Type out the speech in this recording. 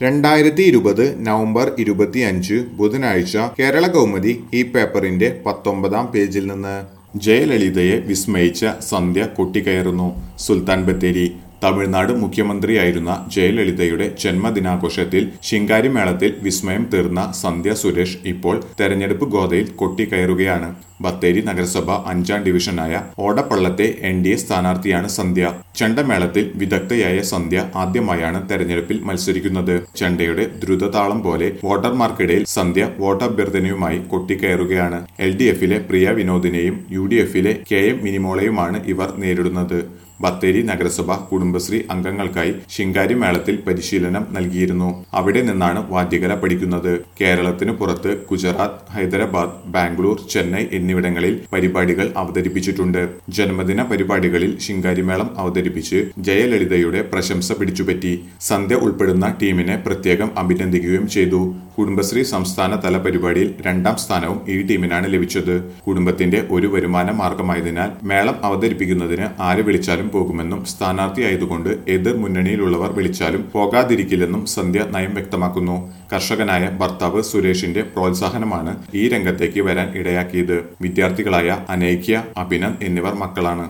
രണ്ടായിരത്തി ഇരുപത് നവംബർ ഇരുപത്തിയഞ്ച് ബുധനാഴ്ച കേരള കൗമുദി ഈ പേപ്പറിന്റെ പത്തൊമ്പതാം പേജിൽ നിന്ന് ജയലളിതയെ വിസ്മയിച്ച സന്ധ്യ കൊട്ടിക്കയറുന്നു സുൽത്താൻ ബത്തേരി തമിഴ്നാട് മുഖ്യമന്ത്രിയായിരുന്ന ജയലളിതയുടെ ജന്മദിനാഘോഷത്തിൽ ശിങ്കാരിമേളത്തിൽ വിസ്മയം തീർന്ന സന്ധ്യ സുരേഷ് ഇപ്പോൾ തെരഞ്ഞെടുപ്പ് ഗോതയിൽ കൊട്ടിക്കയറുകയാണ് ബത്തേരി നഗരസഭ അഞ്ചാം ഡിവിഷനായ ഓടപ്പള്ളത്തെ എൻ ഡി എ സ്ഥാനാർത്ഥിയാണ് സന്ധ്യ ചെണ്ടമേളത്തിൽ വിദഗ്ധയായ സന്ധ്യ ആദ്യമായാണ് തെരഞ്ഞെടുപ്പിൽ മത്സരിക്കുന്നത് ചെണ്ടയുടെ ദ്രുതതാളം പോലെ വോട്ടർമാർക്കിടയിൽ സന്ധ്യ വോട്ടഭ്യർത്ഥനയുമായി കൊട്ടിക്കയറുകയാണ് എൽ ഡി എഫിലെ പ്രിയ വിനോദിനെയും യു ഡി എഫിലെ കെ എം മിനിമോളെയുമാണ് ഇവർ നേരിടുന്നത് ബത്തേരി നഗരസഭ കുടുംബശ്രീ അംഗങ്ങൾക്കായി ശിങ്കാരി മേളത്തിൽ പരിശീലനം നൽകിയിരുന്നു അവിടെ നിന്നാണ് വാദ്യകല പഠിക്കുന്നത് കേരളത്തിനു പുറത്ത് ഗുജറാത്ത് ഹൈദരാബാദ് ബാംഗ്ലൂർ ചെന്നൈ എന്നിവിടങ്ങളിൽ പരിപാടികൾ അവതരിപ്പിച്ചിട്ടുണ്ട് ജന്മദിന പരിപാടികളിൽ ശിങ്കാരിമേളം അവതരിപ്പിച്ച് ജയലളിതയുടെ പ്രശംസ പിടിച്ചുപറ്റി സന്ധ്യ ഉൾപ്പെടുന്ന ടീമിനെ പ്രത്യേകം അഭിനന്ദിക്കുകയും ചെയ്തു കുടുംബശ്രീ സംസ്ഥാന തല പരിപാടിയിൽ രണ്ടാം സ്ഥാനവും ഈ ടീമിനാണ് ലഭിച്ചത് കുടുംബത്തിന്റെ ഒരു വരുമാന മാർഗമായതിനാൽ മേളം അവതരിപ്പിക്കുന്നതിന് ആര് വിളിച്ചാലും പോകുമെന്നും സ്ഥാനാർത്ഥിയായതുകൊണ്ട് എതിർ മുന്നണിയിലുള്ളവർ വിളിച്ചാലും പോകാതിരിക്കില്ലെന്നും സന്ധ്യ നയം വ്യക്തമാക്കുന്നു കർഷകനായ ഭർത്താവ് സുരേഷിന്റെ പ്രോത്സാഹനമാണ് ഈ രംഗത്തേക്ക് വരാൻ ഇടയാക്കിയത് വിദ്യാർത്ഥികളായ അനൈക്യ അഭിനന്ദ് എന്നിവർ മക്കളാണ്